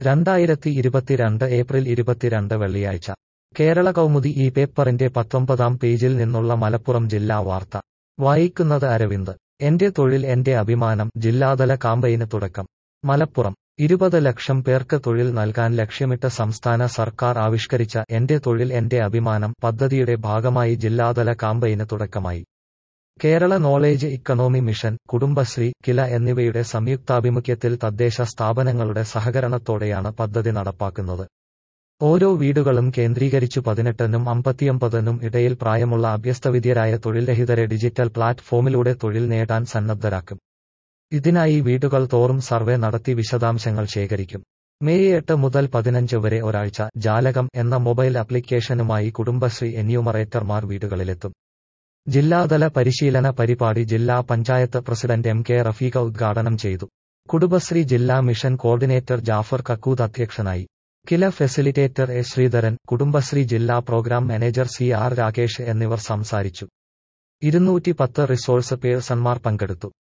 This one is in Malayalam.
രണ്ടായിരത്തി ഇരുപത്തിരണ്ട് ഏപ്രിൽ ഇരുപത്തിരണ്ട് വെള്ളിയാഴ്ച കേരള കൗമുദി ഈ പേപ്പറിന്റെ പത്തൊമ്പതാം പേജിൽ നിന്നുള്ള മലപ്പുറം ജില്ലാ വാർത്ത വായിക്കുന്നത് അരവിന്ദ് എന്റെ തൊഴിൽ എന്റെ അഭിമാനം ജില്ലാതല കാമ്പയിന് തുടക്കം മലപ്പുറം ഇരുപത് ലക്ഷം പേർക്ക് തൊഴിൽ നൽകാൻ ലക്ഷ്യമിട്ട് സംസ്ഥാന സർക്കാർ ആവിഷ്കരിച്ച എന്റെ തൊഴിൽ എന്റെ അഭിമാനം പദ്ധതിയുടെ ഭാഗമായി ജില്ലാതല കാമ്പയിന് തുടക്കമായി Kerala knowledge economy mission Kudumbashree KILA എന്നിവയുടെ സംയുക്താഭിമുഖ്യത്തിൽ തദ്ദേശ സ്ഥാപനങ്ങളുടെ സഹകരണത്തോടെയാണ് പദ്ധതി നടപ്പാക്കുന്നത് ഓരോ വീടുകളും കേന്ദ്രീകരിച്ചു പതിനെട്ടിനും അമ്പത്തിയൊമ്പതിനും ഇടയിൽ പ്രായമുള്ള അഭ്യസ്തവിദ്യരായ തൊഴിൽരഹിതരെ ഡിജിറ്റൽ പ്ലാറ്റ്ഫോമിലൂടെ തൊഴിൽ നേടാൻ സന്നദ്ധരാക്കും ഇതിനായി വീടുകൾ തോറും സർവേ നടത്തി വിശദാംശങ്ങൾ ശേഖരിക്കും മെയ് എട്ട് മുതൽ പതിനഞ്ച് വരെ ഒരാഴ്ച ജാലകം എന്ന മൊബൈൽ ആപ്ലിക്കേഷനുമായി കുടുംബശ്രീ എന്യൂമറേറ്റർമാർ വീടുകളിലെത്തും ജില്ലാതല പരിശീലന പരിപാടി ജില്ലാ panchayat president M K Rafeekha ഉദ്ഘാടനം ചെയ്തു കുടുംബശ്രീ ജില്ലാ മിഷൻ കോർഡിനേറ്റർ ജാഫർ കക്കൂത്ത് അധ്യക്ഷനായി കില ഫെസിലിറ്റേറ്റർ എ ശ്രീധരൻ കുടുംബശ്രീ ജില്ലാ programme manager C R Rakesh എന്നിവർ സംസാരിച്ചു ഇരുന്നൂറ്റി പത്ത് റിസോഴ്സ് പേഴ്സൺമാർ പങ്കെടുത്തു